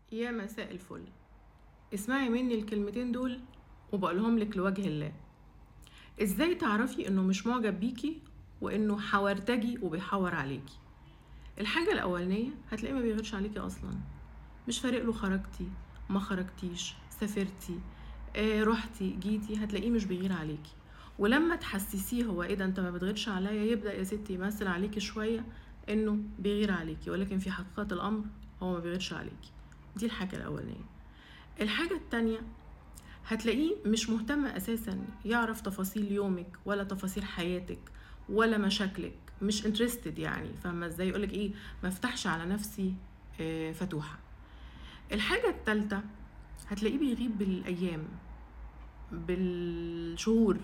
يا مساء الفل اسمعي مني الكلمتين دول وبقولهم لك لوجه الله ازاي تعرفي انه مش معجب بيكي وانه حورتجي وبيحور عليكي الحاجة الأولانية هتلاقيه ما بيغيرش عليكي أصلا مش فارق له خرجتي ما خرجتيش سافرتي آه رحتي جيتي هتلاقيه مش بيغير عليكي ولما تحسسيه هو ايه ده انت ما بتغيرش عليا يبدأ يا ستي يمثل عليكي شوية انه بيغير عليكي ولكن في حقيقة الأمر هو ما بيغيرش عليكي دي الحاجة الأولانية الحاجة التانية هتلاقيه مش مهتم أساسا يعرف تفاصيل يومك ولا تفاصيل حياتك ولا مشاكلك مش انترستد يعني فاهمة ازاي يقولك ايه ما افتحش على نفسي آه، فتوحة الحاجة التالتة هتلاقيه بيغيب بالأيام بالشهور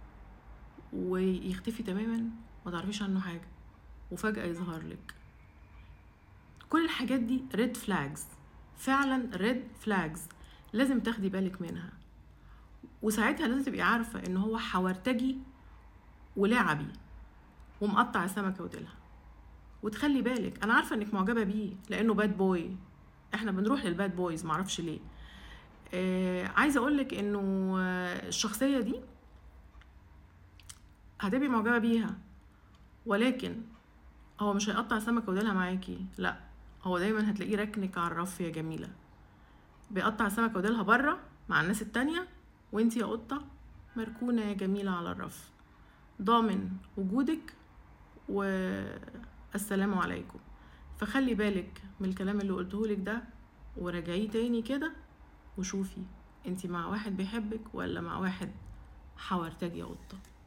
ويختفي تماما ما تعرفيش عنه حاجة وفجأة يظهر لك كل الحاجات دي ريد فلاجز فعلا ريد فلاجز لازم تاخدي بالك منها وساعتها لازم تبقي عارفة ان هو حورتجي ولعبي ومقطع السمكة وديلها وتخلي بالك انا عارفة انك معجبة بيه لانه باد بوي احنا بنروح للباد بويز معرفش ليه آه عايزة اقولك انه آه، الشخصية دي هتبقي معجبة بيها ولكن هو مش هيقطع سمكة وديلها معاكي لا هو دايما هتلاقيه ركنك على الرف يا جميلة بيقطع سمكة وديلها بره مع الناس التانية وانتي يا قطة مركونة يا جميلة على الرف ضامن وجودك والسلام عليكم فخلي بالك من الكلام اللي قلتهولك ده وراجعيه تاني كده وشوفي انتي مع واحد بيحبك ولا مع واحد حورتاج يا قطه